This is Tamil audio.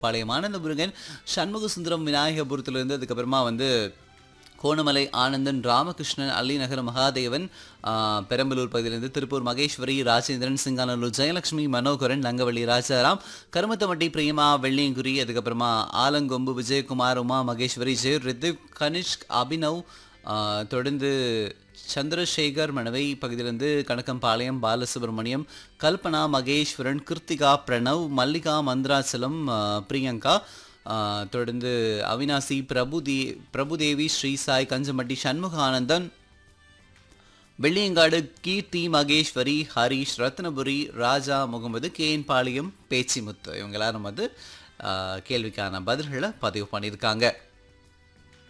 பாளையம் ஆனந்த முருகன் சண்முக சுந்தரம் விநாயகபுரத்திலிருந்து அதுக்கப்புறமா வந்து கோணமலை ஆனந்தன் ராமகிருஷ்ணன் அள்ளிநகர் மகாதேவன் ஆ, பெரம்பலூர் பகுதியிலிருந்து திருப்பூர் மகேஸ்வரி ராஜேந்திரன் சிங்கானல்லூர் ஜெயலட்சுமி மனோகரன் நங்கவள்ளி ராஜாராம் கருமத்தமட்டி பிரியமா வெள்ளியங்குரி அதுக்கப்புறமா ஆலங்கொம்பு விஜயகுமார் உமா மகேஸ்வரி ஜெய் ரித்திக் கனிஷ்க் அபினவ் ஆ, தொடர்ந்து சந்திரசேகர் மணவை பகுதியிலிருந்து கணக்கம்பாளையம் பாலசுப்ரமணியம் கல்பனா மகேஸ்வரன் கிருத்திகா பிரணவ் மல்லிகா மந்திராச்சலம் ஆ, பிரியங்கா ஆ, தொடர்ந்து அவினாசி பிரபுதே பிரபுதேவி ஸ்ரீசாய் கஞ்சமட்டி சண்முக ஆனந்தன் வெள்ளியங்காடு கீர்த்தி மகேஸ்வரி ஹரிஷ் ரத்னபுரி ராஜா முகமது கேஎன் பாளையம் பேச்சிமுத்து இவங்க எல்லாரும் வந்து ஆ, கேள்விக்கான பதில்களை பதிவு பண்ணியிருக்காங்க